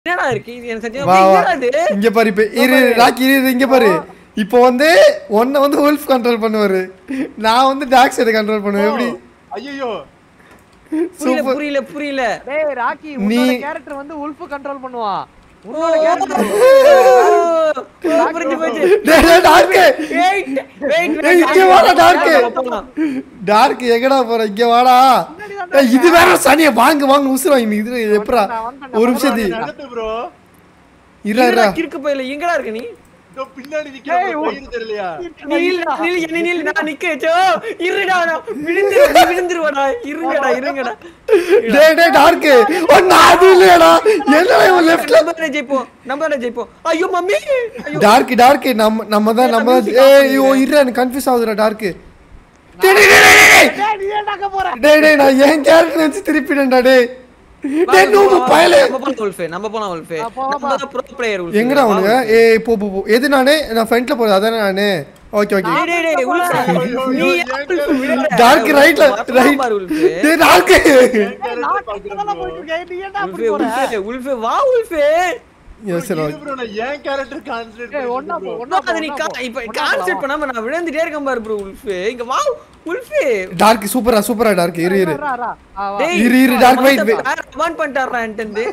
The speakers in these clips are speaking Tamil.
என்னடா இருக்கு இது எனக்கு சத்தியமா வா வா என்னடா இது இங்க பாரு இப்ப இரு இரு, ராக்கி இரு இரு, இங்க பாரு இப்போ வந்து ஒன்ன வந்து உல்ஃப் கண்ட்ரோல் பண்ணுவாரு நான் வந்து டாக் சைடு கண்ட்ரோல் பண்ணுவேன் எப்படி ஐயோ புரியல சூப்பர் புரியல புரியல டேய் ராக்கி நீ- உன்னோட கேரக்டர் வந்து உல்ஃப் கண்ட்ரோல் பண்ணுவான் உன்னோட ஓ, கேரக்டர் ஓ, புரிஞ்சு போச்சு டேய் டேய் டார்க் Wait, wait, wait. ஏய், இங்க வாடா, dark. போலாம். டார்க் எங்கடா போற இங்க வாடா ஏய், இது வேற சனிய வாங்க வாங்க உசுரா இது எப்படா ஒரு நிமிஷம் தி நடத்து ப்ரோ இரா இருடா, இரா கிறுக்கு பையல எங்கடா இருக்க நீ இதோ பின்னாடி நிக்கிற பயிர் தெரியலையா நீல் நீல் என்ன நீல் நான் நிக்க வச்சோ இருடா நான் விழுந்துரு நீ விழுந்துருவடா இருங்கடா இருங்கடா டேய் டேய் டார்க் ஒண்ணு அது இல்லடா என்னடா இவன் லெஃப்ட்ல நம்ம தானே ஜெயிப்போம் நம்ம தானே ஜெயிப்போம் ஐயோ மம்மி ஐயோ டார்க் டார்க் நம்ம நம்ம தான் நம்ம தான் ஏய் ஐயோ இரு எனக்கு கன்ஃபியூஸ் ஆகுதுடா டார்க் டேய் டேய் டேய், டேய் டேய் நீ ஏன்டா போற டேய் டேய் நான் ஏன் கேரக்டர் வச்சு திருப்பிடேன்டா டேய் டேய் நூபு பயலே நம்ம போலாம் உல்ஃபே நம்ம போலாம் உல்ஃபே ஆ, போ, நம்ம தான் ப்ரோ பிளேயர் உல்ஃபே எங்கடா அவனுங்க ஏய் போ போ போ எது நானே நான் ஃப்ரண்ட்ல போறது அதானே நானு ஓகே ஓகே டேய் டேய் டேய் உல்ஃபே நீ உல்ஃபே விடுடா டார்க் ரைட்ல ரைட் பாரு உல்ஃபே டேய் டார்க் நான் கிட்டதான் போயிட்டு இருக்கேன் நீ ஏன்டா அப்படி உல்ஃபே போற உல்ஃபே உல்ஃபே வா உல்ஃபே எஸ் சார் ப்ரோ நான் ஏன் கேரக்டர் கான்சென்ட்ரேட் ஏய் ஒண்ணா போ பண்ணி ஒண்ணா போ அது நீ ஒண்ணா கா- போ. இப்ப ஒண்ணா கான்செப்ட் போலாம். பண்ணாம நான் விழுந்துட்டே இருக்கேன் பாரு ப்ரோ உல்ஃபே இங்க வா உல்ஃபே டார்க் சூப்பரா சூப்பரா டார்க் இரு இரு ரா, ரா. ஆ, வா. டேய் இரு, இரு, dark white, wait. கமாண்ட் பண்ணிட்டாரா என்கிட்ட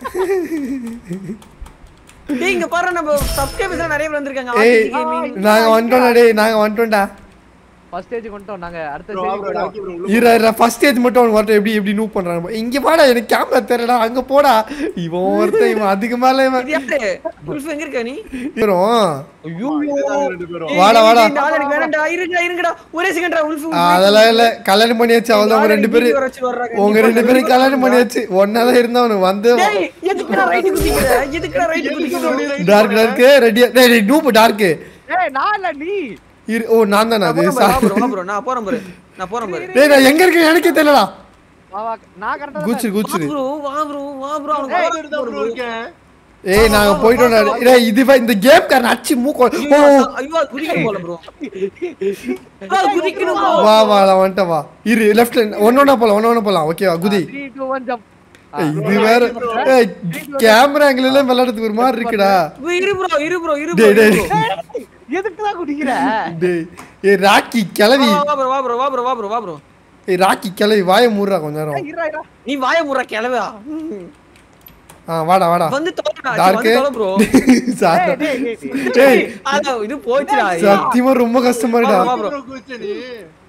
டேய் இங்க பாரு நம்ம சப்ஸ்கிரைபர்ஸ் நிறைய பேர் வந்திருக்காங்க ஏய் ஆர்டிஜி கேமிங் நாங்க வந்துட்டோம்டா டேய் நாங்க வந்துட்டோம்டா ஃபர்ஸ்ட் ஸ்டேஜ் கொண்டோம் நாங்க அடுத்த ப்ரோ ஸ்டேஜ் ப்ரோ டாக்கி ப்ரோ இரு இரு ஃபர்ஸ்ட் ஸ்டேஜ் மட்டும் அவன் வரட்டும் எப்படி எப்படி நூப் பண்றான் இங்க வாடா எனக்கு கேமரா தெரியலடா அங்க போடா இவன் ஒருத்தன் இவன் அதுக்கு மேல இவன் இது யாரு உல்ஃபே எங்க இருக்க நீ இவரும் ஐயோ ரெண்டு பேரும் ஏய், வாடா, ஏய், வாடா. இந்த ஆள் எனக்கு வேணாம்டா இருங்கடா இருங்கடா ஒரே செகண்ட்ரா உல்ஃபு அதெல்லாம் இல்ல கல்யாணம் பண்ணியாச்சு அவ்வளவுதான் உங்க ரெண்டு பேரும் உங்க ரெண்டு பேரும் கல்யாணம் பண்ணியாச்சு ஒன்னாதான் இருந்தவனு வந்து டேய் எதுக்குடா ரைட் குதிக்கிற எதுக்குடா ரைட் குதிக்கிற டார்க் டார்க் ரெடியா டேய் டேய் நூப் டார்க் ஏய் நான் இல்ல நீ இரு ஓ நான் தானே அது வா sorry. ப்ரோ வா ப்ரோ நான் போறேன் பாரு நான் போறேன் பாரு டேய் நான் எங்க இருக்கேன் எனக்கே தெரியலடா வா வா நான் கரெக்டா குச்சிரு வா குச்சிரு ப்ரோ வா ப்ரோ வா ப்ரோ ஏய் அவனுக்கு தான் ப்ரோ இருக்கேன் ஏய் நாங்க போயிட்டோம்டா டேய் இது வே- இந்த கேம் காரன் அச்சி மூக்கோ ஓ ஐயோ குதிக்கணும் போல ப்ரோ குதிக்கணும் bro. வா வா நான் வந்துட்டேன் வா இரு லெஃப்ட்ல ஒன்னொன்னா போலாம் ஒன்னொன்னா போலாம் ஓகேவா குதி 3 2 1 ஜம்ப் ஏய், இது வேற ஏய் கேமரா ஆங்கிள் எல்லாம் விளையாடுறதுக்கு ஒரு மாதிரி இருக்குடா bro, இரு ப்ரோ இரு ப்ரோ இரு டேய், ப்ரோ டேய். எதுக்கு தான் குடிக்கிற டேய் ஏய் ராக்கி கிளவி வா ப்ரோ வா ப்ரோ வா ப்ரோ வா ப்ரோ வா ப்ரோ ஏய் ராக்கி கிளவி வாய மூடுறா கொஞ்ச நேரம் ஏய், இருடா இருடா நீ வாய முற கிளவா ஆ வாடா வாடா வந்து தொலைடா டார்க் வந்து தொலை ப்ரோ சாரி ஏய் டேய் டேய் டேய் அத இது போச்சுடா சத்தியமா ரொம்ப கஷ்டமா இருக்குடா வா, bro. ப்ரோ குச்சி நீ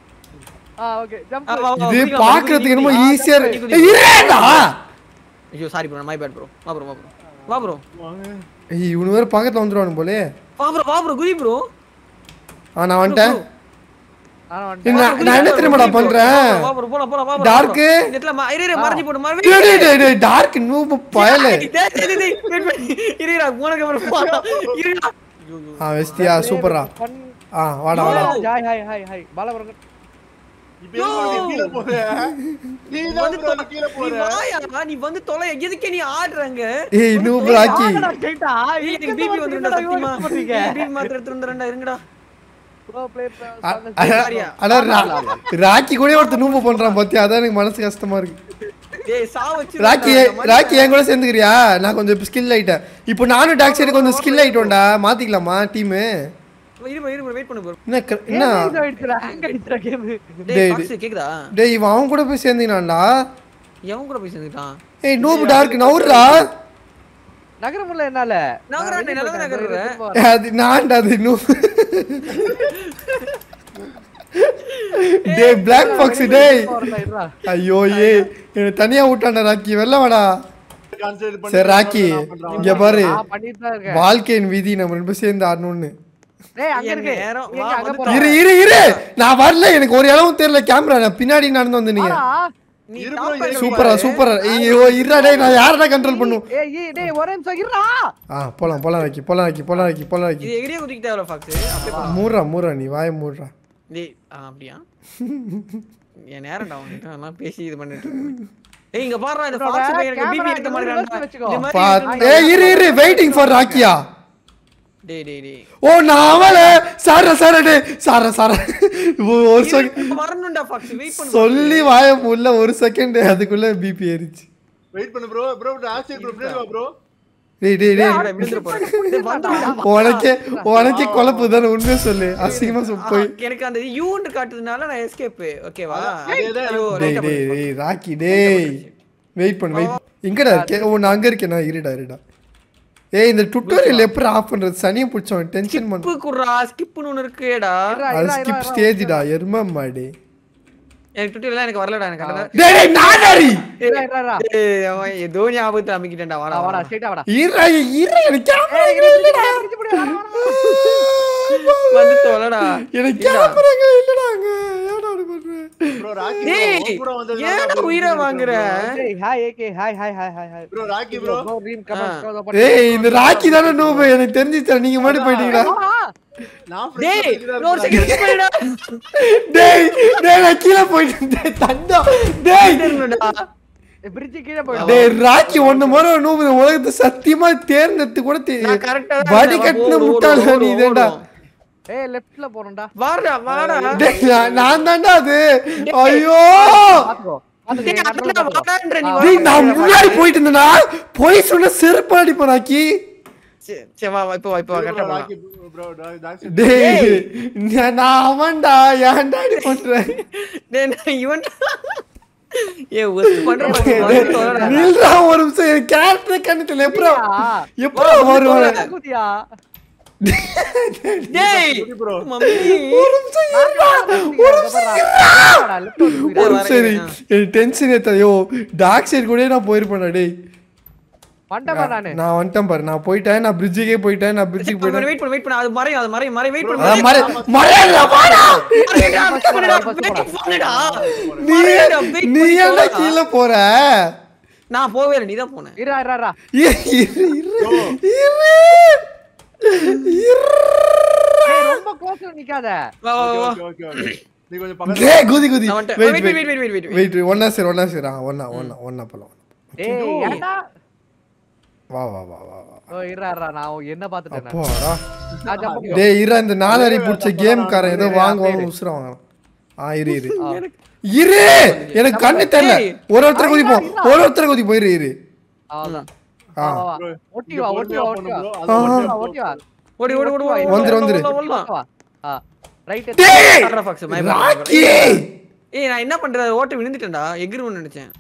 ஆ ஓகே ஜம்ப் ஆ, வா, வா, இது குதிக்கலாம், பாக்குறதுக்கு என்னமோ குதிக்கலாம். ஈஸியா குதி, இருக்கு குதி. ஏய், இருடா ஐயோ sorry bro my bad bro வா ப்ரோ வா ப்ரோ வா ப்ரோ ஏய் இவனு வேற பக்கத்துல வந்துருவானு போலே வா ப்ரோ வா ப்ரோ குதி ப்ரோ ஆ நான் வந்துட்டேன் நான் ஏய், வந்துட்டேன். நான் நான் என்ன தெரியுமாடா பண்றேன் வா ப்ரோ போலாம் போலாம் வா ப்ரோ Dark. இந்த இடத்துல ம- இரு இரு மறைஞ்சு போடு மறைஞ்சு டேய் டேய், டேய் டேய் டார்க் நூபு பயலே டேய், டேய், டேய், டேய், wait, wait. இருடா உனக்கு அப்புறம் போலாம். இருடா ஆ வெஸ்டியா சூப்பரா Fun. ஆ வாடா வாடா ஹாய் ஹாய் ஹாய் ஹாய் பாலவரங்க இப்போ எதுக்கு நீ கீழ போற நீ தான் வந்து ப்ரோ தொலை. கீழ நீ போற வாயா, நீ வந்து தொலை எதுக்கு நீ ஆடுறங்க ஏய் நூபு ராக்கி வாங்கடா கேட்டா ஏய், எனக்கு பிபி வந்துருண்டா சத்தியமா பிபி மாத்திரை எடுத்து வந்துறேன்டா இருங்கடா ப்ரோ ப்ளே அ- அ- ஆனா ரா- ராக்கி கூட ஒருத்தர் நூபு பண்றான் பாத்தியா அதான் எனக்கு மனசு கஷ்டமா இருக்கு டேய் சா வச்சு ராக்கி ராக்கி என் கூட சேர்ந்துக்கிறியா நான் கொஞ்சம் ஸ்கில் ஆயிட்டேன் இப்போ நானும் டாக்ஸ் சைடு கொஞ்சம் ஸ்கில் ஆயிட்டோம்டா மாத்திக்கலாமா டீமு இரு bro, இரு bro, வெயிட் பண்ணு bro. என்ன க- என்ன ஹேங் ஆயிடுச்சுடா கேம் டேய் டேய், பாக்ஸ் கேக்குதா டேய் இவன் அவன் கூட போய் சேர்ந்துக்கினான்டா எவன் கூட போய் சேர்ந்துட்டான் ஏய் நூபு டார்க் நவுறா நகர முடியல என்னால நகரா, நீ நல்லா நகர்ற. அது நான்டா அது நூ டேய் பிளாக் பாக்ஸ் டேய் ஐயோ ஏ என்ன தனியா விட்டான்டா ராக்கி வெள்ள வாடா கான்சென்ட்ரேட் பண்ணி சரி ராக்கி இங்க பாரு நான் பண்ணிட்டு தான் இருக்கேன் வாழ்க்கையின் விதி நம்ம ரெண்டு பேரும் சேர்ந்து ஆடணும்னு டேய் அங்க என் இருக்கு நேரம் எங்க வா, அங்க வந்து போறா இரு இரு இரு நான் வரல எனக்கு ஒரு அளவும் தெரியல கேமரா நான் பின்னாடி நடந்து வந்து நீங்க நீ இரு top bro, side இரு சூப்பரா பாரு. சூப்பரா ஐயோ இருடா டேய் நான் யாரடா கண்ட்ரோல் பண்ணும் ஏய் ஏய் டேய் ஒரே நிமிஷம் இருடா ஆ போலாம் போலாம் ராக்கி போலாம் ராக்கி போலாம் ராக்கி போலாம் ராக்கி இது எகிரியே குதிக்க தேவையில்ல ஃபாக்ஸ் அப்படியே போ. மூடுறா மூடுறா நீ வாய மூடுறா டேய் ஆ, அப்படியா என் நேரம்டா உன்கிட்ட எல்லாம் பேசி இது பண்ணிட்டு இருக்கேன். ஏய் இங்க பாருடா இந்த ஃபாக்ஸ் பையன் எனக்கு பிபி ஏத்த மாதிரி reverse வச்சுக்கோ. இந்த மாதிரி பா இருக்கு. ஏய் இரு இரு வெயிட்டிங் ஃபார் ராக்கியா டேய் டேய் டேய் ஓ நான் அவள சாரா சாரா டே சாரா சாரா ஒரு செகண்ட் இரு, வரணும்டா ஃபாக்ஸ் வெயிட் பண்ணு சொல்லி வாய முடியல ஒரு செகண்ட் அதுக்குள்ள பிபி ஏறிச்சு வெயிட் பண்ணு ப்ரோ ப்ரோ ஆக்சைட் ப்ரோ பின்னாடி வா ப்ரோ டேய் டேய் டேய் டேய், விழுந்துற போறேன் டேய், வந்துடுடா. உனக்கே உனக்கே குழப்பு தானே உண்மையை சொல்லு அசிங்கமா சொல் போய் ஆ, எனக்கு அந்த யூன்னு காட்டுறதுனால நான் எஸ்கேப் ஓகேவா அதேதான் ஐயோ, டேய் right டேய் பண்ணு. டேய் ராக்கி டேய் வெயிட் பண்ணு வெயிட் எங்கடா இருக்கே ஓ நான் அங்க இருக்கேன் நான் இருடா இருடா ஏய் இந்த டுட்டோரியல் எப்படி ஆஃப் பண்றது சனியை பிடிச்சவன் டென்ஷன் பண்ண ஸ்கிப்பு குடுறா ஸ்கிப்னு ஒன்னு இருக்குடா இருடா, அது இருடா, ஸ்கிப் இருடா, ஸ்டேஜ்டா எரும மாடி எனக்கு டுட்டோரியல் எனக்கு வரலடா எனக்கு அதனால- டேய் டேய் நானாரி இருடா, இருடா, இருடா. ஏய், அவன் ஏதோ ஞாபகத்தை அமைக்கிட்டேன்டா வாடா வாடா, வாடா, வாடா straight ஆ வாடா. இருடா இருடா எனக்கு கேமரா ஏய், இரு, பிடிச்சு புடி, பிடிச்சு புடி, வாடா, வாடா, வாடா. வந்து தொலைடா எனக்கு கேமராங்க இல்லடா அங்க ஏன்டா அப்படி பண்ற ப்ரோ ராக்கி டேய் bro, கூட வந்து ஏன்டா உயிரை வாங்குற டேய், hi, AK, hi, hi, hi, hi, hi. Bro Rocky bro Bro, Reem, come on, ஆ. come on, come on. ஏய் இந்த ராக்கி தானே நோபு எனக்கு தெரிஞ்சிச்சா நீங்க முன்னாடி போயிட்டீங்களா வாடா. நான் டேய் ஃப்ரெண்ட் இன்னொரு செகண்ட் skip பண்ணிடா டேய் டேய் நான் கீழ போயிட்டேன் டேய் தண்டம் டேய் இருங்கடா. ஏய், bridge கீழே போயிடும். டேய் ராக்கி ஒண்ணு முறை நோபு இந்த உலகத்தை சத்தியமா தேர்ந்தெடுத்து கூட நான் correct ஆ தான் வடி இருந்தேன். கட்டின ஓடு, முட்டாள் ஓடு, நீ இதேண்டா ஓடு. ஏய், leftல போகணும்டா. வாடா வாடா டேய் நான் நான் தான்டா அது ஐயோ பாத்துக்கோ. பாத்துக்கோ, டேய், என் அண்ணா, control பாத்துக்கோ. வாடான்ற நீ ஆ, டேய் நான் முன்னாடி போயிட்டு இருந்தேனா போய் சொன்ன செருப்பு அடிப்பேன் ராக்கி சரி, சரி, வா வா, இப்போ வா இப்போ வா கரெக்டா ராக்கி போலாம் ப்ரோ டாக்ஸ் டேய் நான் நான் அவன்டா ஏன்டா இப்படி பண்ற டேய் நான் இவன் ஏ ஒஸ்ட் பண்ற பாரு, வந்து தொலைடா. நில்றா ஒரு நிமிஷம் என் கேரக்டர் கண்ணுல எப்பரா ஆ, எப்பரா வருவான் குதியா. டேய் ப்ரோ மம்மி ஒரு நிமிஷம் இருடா ஒரு left வந்து குதிடா. ஒரு வரேன், சரி வரேன். எனக்கு டென்ஷன் ஏத்தாயோ டாக் சைடு கூட நான் போயிருப்பேன்டா டேய் வந்துட்டேன்ப்பா நானு. நான் வந்துட்டேன் பாரு நான் போயிட்டேன் நான் பிரிட்ஜுக்கே போயிட்டேன் நான் பிரிட்ஜுக்கு போயிட்டேன் வெயிட் பண்ணு வெயிட் பண்ணு அது மறையும் அது மறையும் மறை வெயிட் அதான் பண்ணு மழை மழையா வாடா மறையுடா, wait பண்ணுடா, wait பண்ணுடா. நீ மறையுடா, wait நீ பண்ணி ஏன்டா போடா. கீழே போற நான் போவே இல்லை நீதான் போன இருடா, இருடா, இருடா. இரு இரு இரு இரு இரு ஏய், ரொம்ப close ல நிக்காத. வா வா வா ஓகே ஓகே ஓகே நீ கொஞ்சம் பக்கத்துல டேய் குதி குதி நான் வந்துட்டேன். Wait wait, wait, wait wait, wait, wait, wait. Wait ஒண்ணா சரி ஒண்ணா சரி ஆ ஒண்ணா ஒண்ணா ஒண்ணா ஒண்ணா போலாம் ஏய், ஏன்டா? வா வா வா வா வா ஓ, இருடா, இருடா, நான் என்ன பார்த்துட்டேன் நான். அப்பாடா நான் jump பண்ணி- டேய் இரு இந்த நாலாரி பிடிச்ச கேம் காரன் ஏதோ வாங்குவாங்க உசுர வாங்கலாம் ஆ இரு இரு இரு எனக்கு கண்ணு தெரியல ஒரு ஒருத்தர் குதிப்போம் ஒரு ஒருத்தர் குதி போயிரு இரு அவ்வளவுதான். ஆ வா, வா, வா. ஒட்டி வா, ஒட்டி வா, ஒட்டி வா. அது ஆ. மட்டும் ஒட்டி வா. ஓடி ஓடி ஓடி ஓடி வந்துரு, வந்துரு. ஓடலாம் வா. ஆ, right டேய் காட்டுறா fox, பயப்படாத. ராக்கி ஏய் நான் என்ன பண்றது ஓட்ட விழுந்துட்டேன்டா எகிருன்னு நினைச்சேன்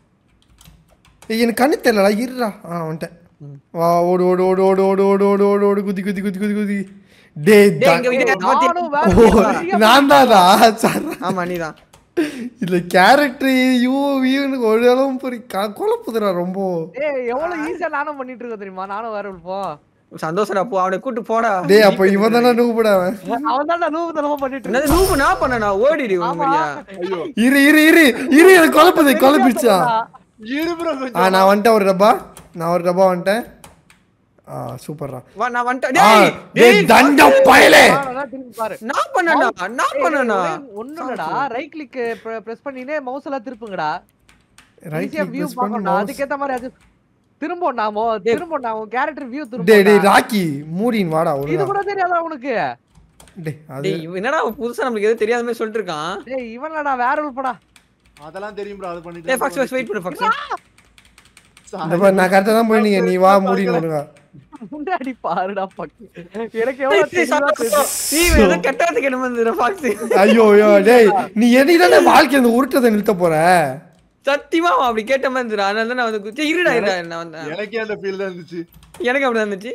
ஏய், எனக்கு கண்ணு தெரியலடா இருடா ஆ வந்துட்டேன் வா ஓடு ஓடு ஓடு ஓடு ஓடு ஓடு ஓடு ஓடு ஓடு குதி குதி குதி குதி குதி டேய் டேய் தா- இங்க இது நானும் வேற ஓ நிறைய நான் தானா சார் ஆமா நீதான் இதுல கேரக்டர் யூ வியூன்னு ஒரு அளவும் புரி க- குழப்புதுடா ரொம்ப ஏய், எவ்வளவு easy ஆ நானும் பண்ணிட்டு இருக்கேன் தெரியுமா நானும் வேற இருப்போம் சந்தோஷடா போ அவனை கூட்டு போடா டேய் அப்ப இவன் தானே நூபுடா அவன் அவன் தான் நூறு தடவை பண்ணிட்டு என்னது இருக்கான். நூப்பு நான் பண்ணனா ஓடிடு உன் ஆமா. மாதிரியா ஐயோ இரு இரு இரு இரு எனக்கு குழப்புது குழப்பிடுச்சா இரு ப்ரோ ஆ கொஞ்சம் நான் வந்துட்டேன் ஒரு டப்பா நான் ஒரு டப்பா வந்துட்டேன் ஆ சூப்பர்ரா வா நான் வந்துட்டேன் ஆ டேய் டேய் டேய் தண்ட பயலே நானும் திரும்பி பாரு நான் பண்ணனா நான் பண்ணனா ஒண்ணும் இல்லடா ரைட் கிளிக் பிரஸ் பண்ணினே மவுஸ் எல்லாம் திருப்புங்கடா ரைட் ஈஸியா வியூ ப்ரெஸ் பண்ணி பார்க்கணும் mouse அதுக்கேத்த மாதிரி அது திரும்ப நாமோ திரும்ப நான் உன் கேரக்டர் வியூ டேய் டேய் திரும்ப ராக்கி மூடின் வாடா இது ஒழுங்கா கூட தெரியாதா உனக்கு டேய் அது டேய் இவன் என்னடா அவன் புதுசா நம்மளுக்கு எதுவும் தெரியாத மாதிரி சொல்லிட்டு இருக்கான் டேய் இவன்லடா வேற உள்படா அதெல்லாம் தெரியும் ப்ரோ அது டேய் ஃபாக்ஸ் ஃபாக்ஸ் வெயிட் பண்ணு ஃபாக்ஸ் இந்த பாரு நான் கரெக்டா தான் போயினீங்க நீ வா மூடின் ஒழுங்கா முன்னாடி பாருடா பக்கு எனக்கு எவ்வளவு தெளிவா தெரியுது. நீ ஏதோ கெட்டது கெட்ட வந்து ஃபாக்ஸ் ஐயோ ஐயோ டேய் நீ என்னைக்கு தானே வாழ்க்கை அந்த உருட்டதை நிறுத்த போற சத்தியமா அவன் அப்படி கேட்ட மாதிரி இருந்துடா அதனால தான் நான் வந்து குச்சி இருடா இருடா நான் வந்தேன் எனக்கே அந்த ஃபீல் தான் இருந்துச்சு எனக்கு அப்படி இருந்துச்சு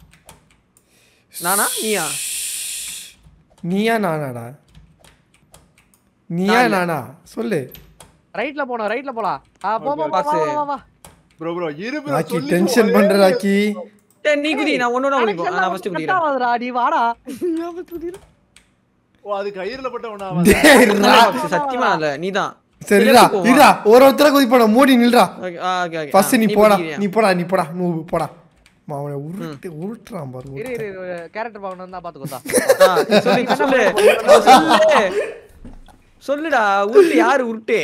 நானா நீயா நீயா நானாடா நீயா நானா சொல்லு ரைட்ல போனோம் ரைட்ல போலாம் ஆ போ போ, போ பாஸ். வா, வா, வா ப்ரோ ப்ரோ இரு ப்ரோ ராக்கி சொல்லி டென்ஷன் பண்ற ராக்கி டேய் நீ குதி நான் ஒன்னோட Connection குதிப்போம் நான் எல்லாம் ஃபர்ஸ்ட் cut குதிக்கிறேன் ஆகாதுடா, நீ வாடா ஓ அது கயிறுல பட்ட ஒண்ணா டேய் ரா சத்தியமா இல்ல நீதான் சரிடா இருடா ஒரு ஒருத்தர குதிப்போடா மூடி நில்றா ஓகே ஆ ஓகே ஓகே ஃபர்ஸ்ட் நீ போடா குதிக்கிறியா? நீ போடா நீ போடா நூ போடா மா, அவனை உருட்டு உருட்டுறான் பாரு இரு இரு கேரக்டர் பார்க்கணும் தான் பாத்துக்கோதா ஆ, சொல்லு சொல்லு சொல்லு சொல்லுடா உருட்டு யாரு உருட்டு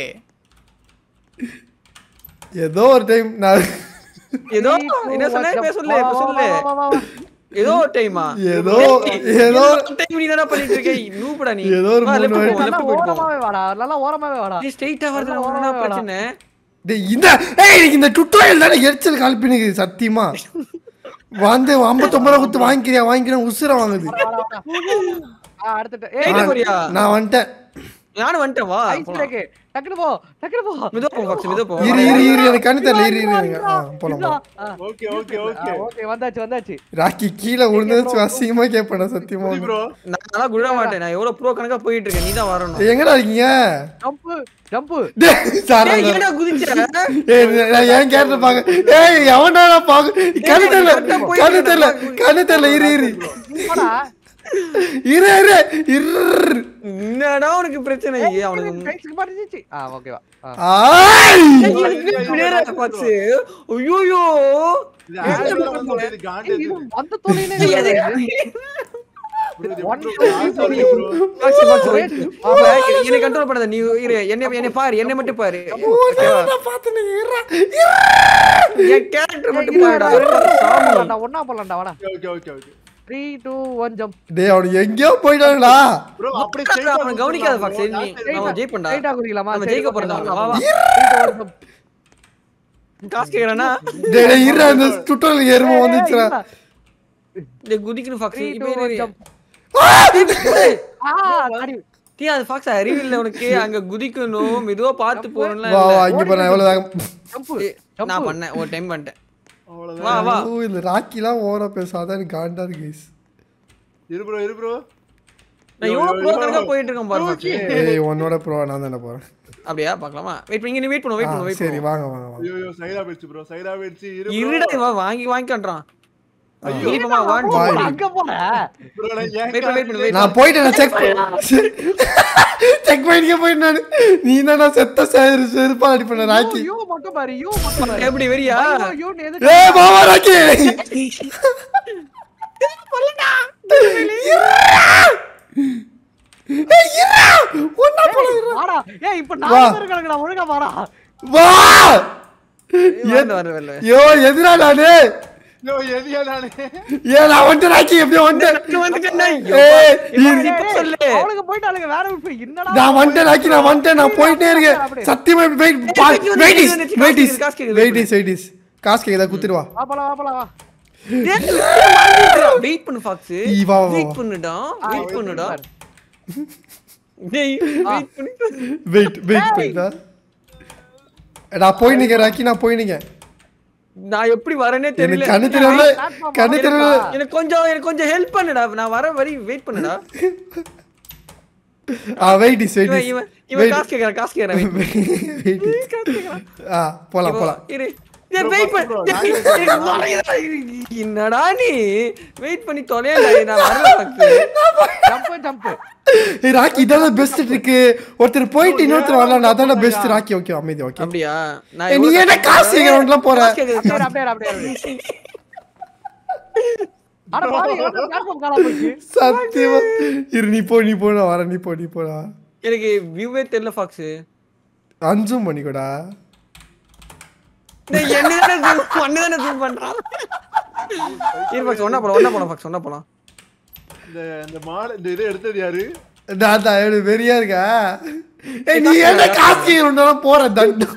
ஏதோ ஒரு டைம் நான் ஏதோ என்ன சொன்ன இப்ப சொல்லு இப்ப சொல்லு ஏதோ ஒரு டைமா ஏதோ ஏதோ டைம் நீ தான பண்ணிட்டு இருக்க நூபடா நீ ஏதோ ஒரு வா, மூணு left வாட்டி. போயிட்டு நல்லா left போயிட்டு போ. ஓரமாவே வாடா நல்லா ஓரமாவே வாடா நீ ஸ்ட்ரைட்டா வரது நல்லா ஒண்ணா ஓரமா பிரச்சனை டேய் இந்த ஏய் எனக்கு இந்த டுட்டோரியல் தானே எரிச்சல் கால்பினுக்கு சத்தியமா வந்து ஐம்பத்தொம்பது ரூபா கொடுத்து வாங்கிக்கிறியா வாங்கிக்கிறேன் உசுர வாங்குது வாடா, வாடா. ஆ, அடுத்துட்டு. ஏய், எங்க போறியா நான் வந்துட்டேன் நானும் வந்துட்டேன் வா ஐஸ் போலாம். break. டக்குனு போ டக்குனு போ மெதுவா போ பாக்ஸ் மெதுவா போ இரு இரு இரு எனக்கு கண்ணு தெரியல இரு இரு இரு. ஆ போலாம் போலாம் ஆ, ஓகே ஓகே ஆ, ஓகே ஓகே வந்தாச்சு வந்தாச்சு ராக்கி கீழே விழுந்துச்சு அசிங்கமா கேட்பேன் சத்தியமா புரி ப்ரோ நான் குட மாட்டேன் நான் எவ்வளவு ப்ரோ கணக்கா போயிட்டு இருக்கேன் நீ தான் வரணும் எங்கடா இருக்கீங்க ஜம்ப் ஜம்ப் டேய், சாரா, ஏய், என்னடா குதிச்ச ஏய், நான் ஏன் கேட்டு பாக்க ஏய் எவன்டா நான் பாக்க கண்ணு தெரியல கண்ணு தெரியல கண்ணு தெரியல இரு இரு போடா இரு இரு இரு என்னடா உனக்கு பிரச்சனை ஏய், அவனுக்கு கைஸ்க்கு மாட்டிச்சு ஆ ஓகேவா ஆ ஆய் பாக்ஸ் ஐயோயோ இது ஆக்சுவலா வந்து இது காண்டே ஏய், இது வந்த தொலைனே ஏய், அது- ப்ரோ இது One, bro two, three, sorry four. Bro box box wait. அப்ப என்னை கண்ட்ரோல் பண்ணாத நீ இரு என்னை என்னை பாரு என்னை மட்டும் பாரு நான் பார்த்தேனே, இருடா, என் கேரக்டர் மட்டும் பாருடா சாமி ஒன்னா போலாம்டா வாடா okay okay okay three two one jump டேய் அவனுக்கு எங்கேயோ போயிட்டாங்களா ப்ரோ அப்படி உட்கார்றா, அவனை கவனிக்காத பாக்ஸ் நீ நம்ம ஜெயிப்பண்டா ஸ்ட்ரைட்டா குறிக்கலாமா நம்ம ஜெயிக்க போறதா வா வா காசு கேக்குறானா டேய் டேய், இருடா இந்த டுட்டோரியல் எருமை வந்துச்சுடா டேய் குதிக்கணும் பாக்ஸ் த்ரீ டூ இப்போ ஒன் இரு. ஜம்ப் ஏய், ஆ அடி டேய் அது பாக்ஸ் அறிவு இல்ல உனக்கு அங்க குதிக்கணும் மெதுவா பார்த்து போறணும்ல வா வா இங்க பாரு எவ்வளவு வேகம் ஜம்ப் நான் பண்ணேன் ஒரு டைம் பண்ணிட்டேன் அவ்வளவுதான் வா வா ஐயோ, இந்த ராக்கிலாம் ஓவரா பேசாத எனக்கு காண்டா இருக்கு guys. இரு ப்ரோ இரு ப்ரோ நான் எவ்வளவு ப்ரோ கணக்கா போயிட்டு இருக்கேன் பாரு பாக்ஸ் ஏய் உன்னோட ப்ரோ நான் தானே போறேன் அப்படியா பார்க்கலாமா வெயிட் பண்ணி நீ வெயிட் பண்ணு வெயிட் ஆ, பண்ணு வெயிட் சரி பண்ணு வாங்க வாங்க வாங்க ஐயோ ஐயோ சைடா போயிடுச்சு ப்ரோ சைடா போயிடுச்சு இரு இருடா வா வாங்கி வாங்கிக்கன்றான் ஐயோ இப்பமா ஒன் Bye. அங்க போற ப்ரோ நான் ஏன் வெயிட் பண்ணு வெயிட் பண்ணு வெயிட் நான் போயிட்டேன் நான் செக் செக் பண்ணிக்க போயிட்டு நான் நீ தான் நான் செத்த சேரு செருப்பா அடி பண்ண ராக்கி யூ மட்டும் பாரு யூ மட்டும் பாரு எப்படி வெறியா ஐயோ, யூ நீ எதுக்கு ஏய் மாமா ராக்கி ஏய், இருடா. ஒண்ணா போலாம், இருடா. வாடா ஏய் இப்ப வா. நான் இருக்கறேன்டா ஒழுங்கா வாடா வா வரல வரல வரல யோ எதிரா நானு ஐயோ எதியா நானே ஏன் நான் வந்துட்டு ராக்கி எப்படியோ வந்துட்டேன் வந்துட்டேன்னா ஏய், இரு. இரு. இப்ப சொல்லு. அவளுக்கு போயிட்டாளுங்க வேற இப்ப என்னடா நான் வந்துட்டேன் ராக்கி நான் வந்துட்டேன் நான் போயிட்டே இருக்கேன் சத்தியமா வெயிட் காசு கேக்குது, வெயிட் இஸ் காசு வெயிட் இஸ் கேக்குது, காசு கேக்குது, வெயிட் இஸ் வெயிட் இஸ் காசு கேக்குதா குத்துருவா வா போலாம் வா போலாம் வா வெயிட் பண்ணு ஃபாக்ஸ் ஈ, வா, வா, வா. வெயிட் பண்ணுடா வெயிட் பண்ணுடா டேய் வெயிட் பண்ணு வெயிட் வெயிட் பண்ணுடா நான் போய் நிக்க ராக்கி நான் போய் நிக்க நான் எப்படி வரேனே தெரியல எனக்கு கண்ணு தெரியல கண்ணு தெரியல எனக்கு கொஞ்சம் எனக்கு கொஞ்சம் ஹெல்ப் பண்ணுடா நான் வர வரி வெயிட் பண்ணுடா ஆ வெயிட் இஸ் வெயிட் இவன் இஸ் இவன் இவன் காசு கேக்குறான் காசு கேக்குறான் wait. வெயிட் இஸ் காசு கேக்குறான் ஆ போலாம் இவன் போலாம் இரு டேய் வெயிட் பண்ணு bro, டேய், எனக்கு வரையடா, இரு. என்னடா நீ வெயிட் பண்ணி தொலையடா நான் வரல பாக்கு ஜம்ப் ஜம்ப் ஏய் ராக்கி இதான பெஸ்ட் ட்ரிக் ஒருத்தர் போயிட்டு இன்னொருத்தர் வரலாம் அதான பெஸ்ட் ராக்கி ஓகே அமைதி ஓகே அப்படியா நான் ஏய், நீ எவ்வளவு என்ன காசு கேக்குறவன்லாம் போற காசு கேக்குது, காசு அப்படியே அப்படியே அப்படியே அட பாரு எவ்வளவு பிளாட்ஃபார்ம் காணாம போச்சு சத்தியமா இரு நீ போ நீ போ நான் வரேன் நீ போ நீ போடா எனக்கு வியூவே தெரியல ஃபாக்ஸ் அஞ்சும் பண்ணிக்கோடா டேய் என்ன தானே zoom பண்ணு தானே zoom பண்றான் இரு ஃபாக்ஸ் ஒண்ணா போலாம் ஒண்ணா போலாம் ஃபாக்ஸ் ஒண்ணா போலாம் இந்த இந்த மாலை இந்த இதை எடுத்தது யாரு நான் தான் எவ்வளவு வெறியா இருக்கா ஏய் நீ என்ன காசு கேக்குறவன்லாம் போற தண்டம்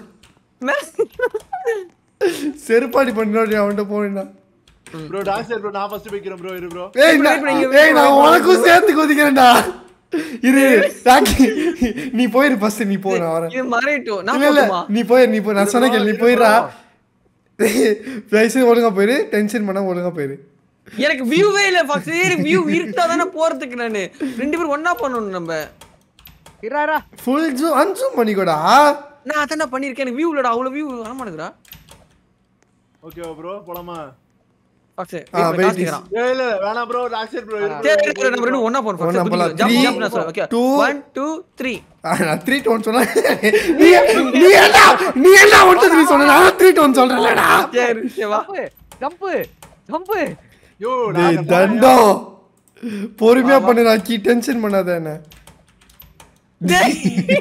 செருப்பாடி பண்ணி அவன்கிட்ட போனா ப்ரோ டாக்டர் ப்ரோ நான் ஃபர்ஸ்ட் வைக்கிறேன் ப்ரோ இரு ப்ரோ ஏய் நான் ஏய் நான் உனக்கும் சேர்த்து கொதிக்கிறேன்டா இரு ராக்கி நீ போயிரு ஃபர்ஸ்ட் நீ போ நான் வரேன் இது மறையட்டும் நான் இல்ல இல்ல போட்டுமா நீ போயிரு நீ போ நான் சொன்ன கேளு நீ போயிடுறா தயவுசெய்து ஒழுங்கா போயிரு டென்ஷன் பண்ண ஒழுங்கா போயிரு எனக்கு வியூவே இல்ல ஃபாக்ஸ் எனக்கு வியூ இருக்கா தானே போறதுக்கு நானு ரெண்டு பேரும் ஒண்ணா பண்ணணும் நம்ம இராரா ஃபுல் ஜூம் அன்சூம் பண்ணிக்கோடா நான் அதான் பண்ணிருக்கேன் எனக்கு வியூ இல்லடா அவ்வளவு வியூ வர மாட்டேங்குறா ஓகே ப்ரோ போலாமா ஃபாக்ஸ் ஆ, wait is- கேக்குறான் ஏய் இல்ல இல்ல, வேணாம் ப்ரோ டாக்டர் ப்ரோ இரு சரி சரி, சரி, நம்ம ரெண்டு ஒண்ணா போறோம் ஒண்ணா போலாம். ஜம்ப் Three, ஜம்ப் நான் சொல்றேன் ஓகே two, 1 2 3 ஆ, நான் த்ரீ டோன் சொன்னேன் நீ நீ என்ன நீ என்ன ஒன்று த்ரீ சொன்ன நான் த்ரீ டோன் சொல்றேன்லடா சரி சரி வா ஜம்ப் ஜம்ப் யோ டேய் நான் தண்டம் பொறுமையா பண்ணு ராக்கி டென்ஷன் பண்ணாத என்ன டேய்.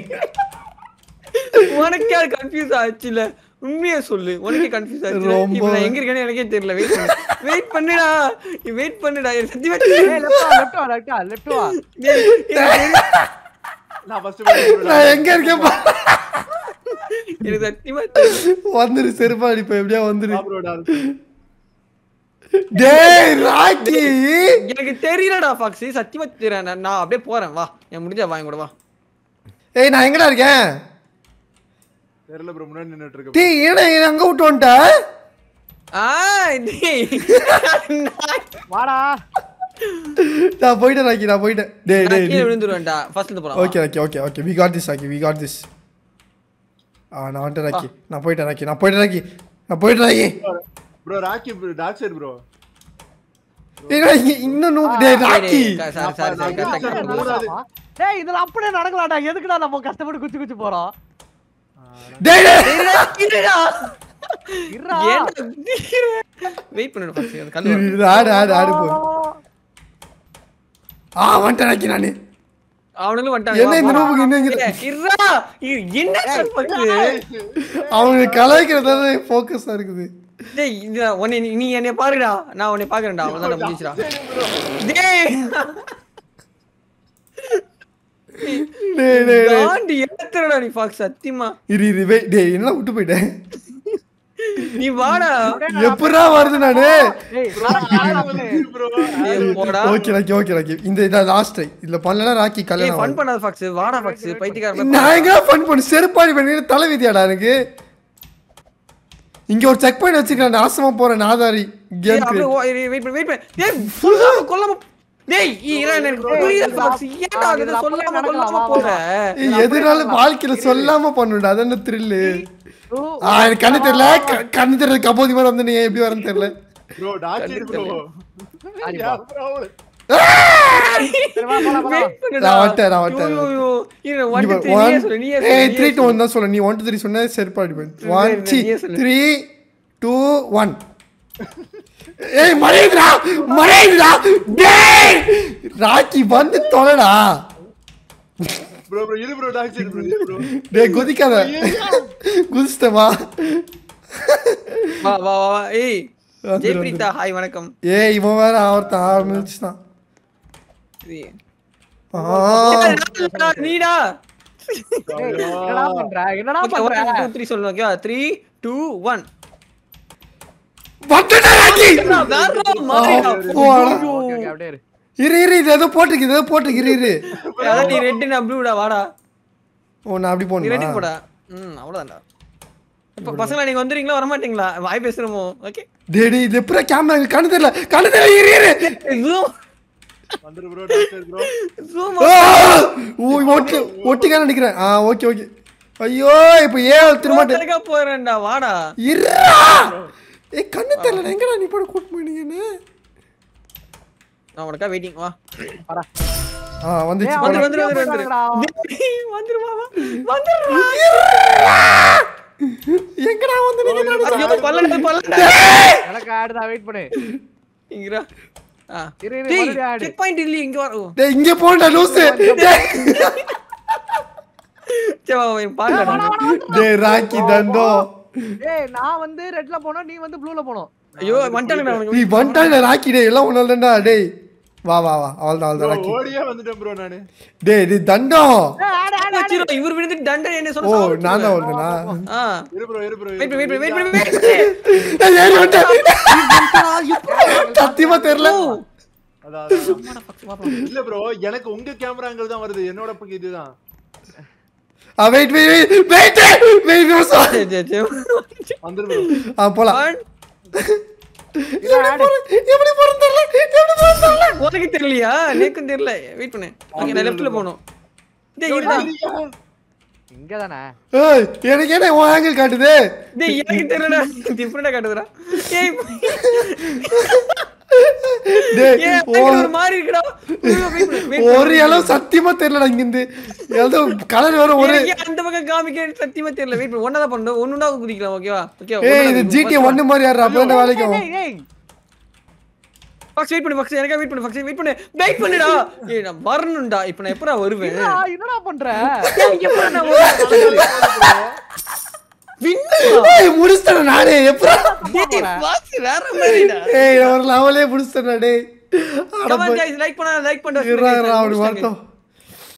உனக்கே அது கன்ஃபியூஸ் ஆச்சுல உண்மையா சொல்லு உனக்கே கன்ஃபியூஸ் ஆச்சு ரொம்ப. இப்போ நான் எங்க இருக்கேன்னு எனக்கே தெரியல வெயிட் பண்ணு வெயிட் பண்ணுடா நீ வெயிட் பண்ணுடா எனக்கு சத்தியமா ஏய் தெரியல. லெஃப்ட் வா லெஃப்ட் வா லெஃப்ட் வா லெஃப்ட் வா டேய், எனக்கு நான் ஃபர்ஸ்ட் வைக்கிறேன் நான் எங்க இருக்கேன் பா எனக்கு சத்தியமா தெரியல. வந்துரு செருப்பா அடிப்ப எப்படியா வந்துரு ப்ரோ டாக்டர் டேய் ராக்கி எனக்கு தெரியலடா ஃபாக்ஸ் சத்தியமா தெரியல நான் நான் அப்படியே போறேன் வா என் முடிஞ்சா வாங்கி கூட வா ஏய் நான் எங்கடா இருக்கேன் தெரியல ப்ரோ முன்னாடி நின்னுட்டு இருக்கு டேய் ஏடா என்ன அங்க விட்டு வந்துட்ட ஆ டேய் வாடா நான் போயிட்டேன் ராக்கி நான் போயிட்டேன் டேய் நான் டேய் கீழே விழுந்துருவேன்டா ஃபர்ஸ்ட்ல இருந்து போலாம் okay okay okay okay we got this Rocky we got this ஆ நான் வந்துட்டேன் ராக்கி நான் போயிட்டேன் ராக்கி நான் போயிட்டேன் ராக்கி நான் போயிட்டேன் ராக்கி ப்ரோ ராக்கி டாக் சைடு ப்ரோ ஏய் நான் இங்க இன்னும் நூ டேய் ராக்கி சாரி சாரி சாரி நான் கரெக்டா நான் கரெக்டா மூணாவது. டேய் இதுல அப்படியே நடக்கலாம்டா எதுக்குடா நம்ம கஷ்டப்பட்டு குச்சி குச்சி போறோம் டேய் டேய் இருடா வெயிட் பண்ணுடா ஃபாக்ஸ் அந்த கல்லு இரு, இரு, ஆடு ஆடு ஆடு போ ஆ வந்துட்டேன் ராக்கி நானு அவனுங்களும் வந்துட்டாங்க என்ன இந்த ரூமுக்கு இன்னும் இங்க ஏய், இருடா இரு, என்ன ஃபாக்ஸ் அவனுக்கு கலாய்க்கிறதால ஃபோக்கஸா இருக்குது டேய் இந்த உன்னை நீ- நீ என்னைய பாருடா நான் உன்னை பாக்குறேன்டா அவ்வளவுதான் முடிஞ்சுடா டேய் டேய் டேய் டேய் தாண்டி ஏத்துறடா நீ ஃபாக்ஸ் சத்தியமா இரு இரு வெய் டேய் என்ன விட்டு போயிட்டேன் நீ வாடா எப்படா வருது நானு டேய் நடக்கலாம்டா அப்படியே. ப்ரோ டேய் போடா ஓகே ராக்கி ஓகே ராக்கி இந்த இதான் லாஸ்ட் ட்ரை இதுல பண்ணலனா ராக்கி ஏய் கல்யாணம் ஃபன் ஆகும். பண்ணாத ஃபாக்ஸ் வாடா ஃபாக்ஸ் பைத்தியக்காரன் நான் எங்க ஃபன் பண்ணு செருப்பாடி பண்ணி தலை விதியாடா எனக்கு இங்க ஒரு செக் பாயிண்ட் வச்சிருக்கேன் நாசமா போறேன் நாதாரி டேய் கேம் அப்படியே வெயிட் பண்ணு வெயிட் பண்ணு டேய் சொல்லாம கொல்லாம டேய் இரு எனக்கு புரியல ஃபாக்ஸ் ஏன்டா அது சொல்லாம கொல்லாம போற எதுனாலும் வாழ்க்கையில சொல்லாம பண்ணுடா அது என்ன த்ரில்லு டூ, ஆ எனக்கு கண்ணு தெரியல க- கண்ணு தெரியல கபோதி மாதிரி வந்து நீ எப்படி வரேன்னு தெரியல ப்ரோ டாக் சைடு ப்ரோ அடிப்பா. ப்ரோ சரி, வா, போலாம், போலாம். வெயிட் பண்ணுடா நான் வந்துட்டேன், நான் வந்துட்டேன். ஐயோ, ஐயோ. இரு இங்க 1 பாரு, 2 3 நீயே one- சொல்லு நீயே ஏய் சொல்லு த்ரீ நீயே டூ சொல்லு. ஒன் தான் சொல்ல நீ ஒன் டூ த்ரீ சொன்ன செருப்பாடி பண்ணு ஒன் சரி, சி நீயே சொல்லு. த்ரீ டூ ஒன் ஏய் மறையுதுடா மறையுதுடா டேய் ராக்கி வந்து தொலைடா ப்ரோ ப்ரோ இது ப்ரோ டாக் சைடு ப்ரோ ப்ரோ டேய் குதிக்காத குதிச்சிட்டமா வா வா வா வா. ஏய் வந்துரு, ஜெயபிரீதா ஹாய் வணக்கம் ஏய் இவன் வேற ஒருத்தன் ஆரம்பிச்சுட்டான் ஏய், ஆ நீடா டேய், என்னடா பண்ற என்னடா ஓகே பண்ற 1 2 3 சொல்லணும் ஓகேவா 3 2 1 வந்துட்டா ராக்கி வேற மாறிடா போடா. ஓகே, ஓகே, அப்படியே இரு. இரு இரு இது ஏதோ போட்டிருக்கு இது ஏதோ போட்டிருக்கு இரு இரு அதான் நீ ரெட் நான் ப்ளூடா வாடா ஓ நான் அப்படி நீ ரெட் போகணுமா போடா ம் அவ்வளவுதான்டா இப்ப பசங்களா நீங்க வந்துறீங்களா வர மாட்டீங்களா வாய் பேசுறோமோ ஓகே டேய் டேய் இது எப்படா கேமரா கண்ணு தெரியல கண்ணு தெரியல இரு இரு ஜூம் வந்துரு ப்ரோ டாக் சைடு ப்ரோ ஜூம் ஆ! ஓ ஒட்டி ஒட்டிக்கான நினைக்கிறேன் ஆ ஓகே ஓகே ஐயோ இப்போ ஏன் திரும்ப திரும்ப போறேன்டா வாடா இருடா ஏய் கண்ணு தெரியல எங்கடா நீ போட கூட்டு போனீங்கன்னு நான் உனக்கா வெயிட்டிங் வா வாடா. ஆ வந்துச்சு ஏய், வந்துரு போடா. வந்துரு வந்துரு வந்துரு வந்துடுறா. டேய், வந்துரு வா வா வந்துரு எங்கடா வந்து நீங்க ஐயோ பல்லடா பல்லடா எனக்கு ஆடுதா வெயிட் பண்ணு இங்கடா ஆ இரு, இரு, டேய் மறுபடியும் ஆடு. செக் பாயிண்ட் இல்ல இங்க வா ஓ டேய் இங்க போடா லூசு டேய் சே வா வா பாருடா டேய் ராக்கி தண்டோ டேய் நான் வந்து ரெட்ல போனோம் நீ வந்து ப்ளூல போனோம் ஐயோ வந்துட்டாங்கடா நீ அவனுக்கு வந்துட்டாங்க ராக்கி டேய் எல்லாம் ஒண்ணு தான்டா டேய் வா வா வா அவள்தான் அவள்தான் ராக்கி ஓடியே வந்துட்டேன் ப்ரோ நானு டேய் இது தண்டம் ஏய், ஆடு ஆடு ஆடு வச்சிரோ இவர் விழுந்து தண்டனை என்ன ஓ சொல்ல நான் தான் வருதுனா ஆ இரு ப்ரோ இரு bro wait wait wait wait ஏறி வந்துட்டேன் சத்தியமா தெரியல அதான் அதான். இல்ல ப்ரோ எனக்கு உங்க கேமரா ஆங்கிள் தான் வருது என்னோட பக்கம் இதுதான் ஆ wait wait wait wait wait சே சே சே வந்துரு ப்ரோ ஆ போலாம் One. எப்படி போறது எப்படி போறது தெரியல எப்படி போறது தெரியல உனக்கு தெரியலையா நேக்கும் தெரியல வெயிட் பண்ணு ஓகே நான் லெஃப்ட்ல போணும் டேய் இருடா இங்க தானே ஏய் எனக்கு என்ன உன் ஆங்கிள் காட்டுது டேய் எனக்கு தெரியலடா டிஃபரண்டா காட்டுதுடா ஏய் டேய் ஏய் ஓ- ஒரு மாதிரி இருக்குடா ஐயோ, wait பண்ணு, wait பண்ணு. ஒரு அளவு சத்தியமா தெரியலடா இங்க இருந்து ஏதோ கலர் வர ஒரு எனக்கே அந்த பக்கம் காமிக்க சத்தியமா தெரியல வெயிட் பண்ணு ஒண்ணா தான் பண்ணு ஒண்ணுனா குதிக்கலாம் ஓகேவா ஓகே ஏய் இது ஜிடி ஒன்னு மாதிரி யாரா அப்பதான் வேலைக்கும் ஏய் ஏய் ஃபக்ஸ் வெயிட் பண்ணு ஃபக்ஸ் எனக்கா வெயிட் பண்ணு ஃபக்ஸ் வெயிட் பண்ணு வெயிட் பண்ணுடா ஏய் நான் வரணும்டா இப்போ நான் எப்பறா வருவேன் என்னடா என்னடா பண்ற ஏய், எப்பறா நான் வருவேன் வின்னுடா ஏய் முடிச்சிட்டேன் நானே எப்படா டேய் ஃபக்ஸ் வேற மாதிரிடா ஏய் ஒரு லெவலே முடிச்சிட்டேன் டேய் அட கமெண்ட் போய் गाइस லைக் பண்ணா லைக் இருடா, இருடா, அப்படி பண்ணுங்க வரட்டும்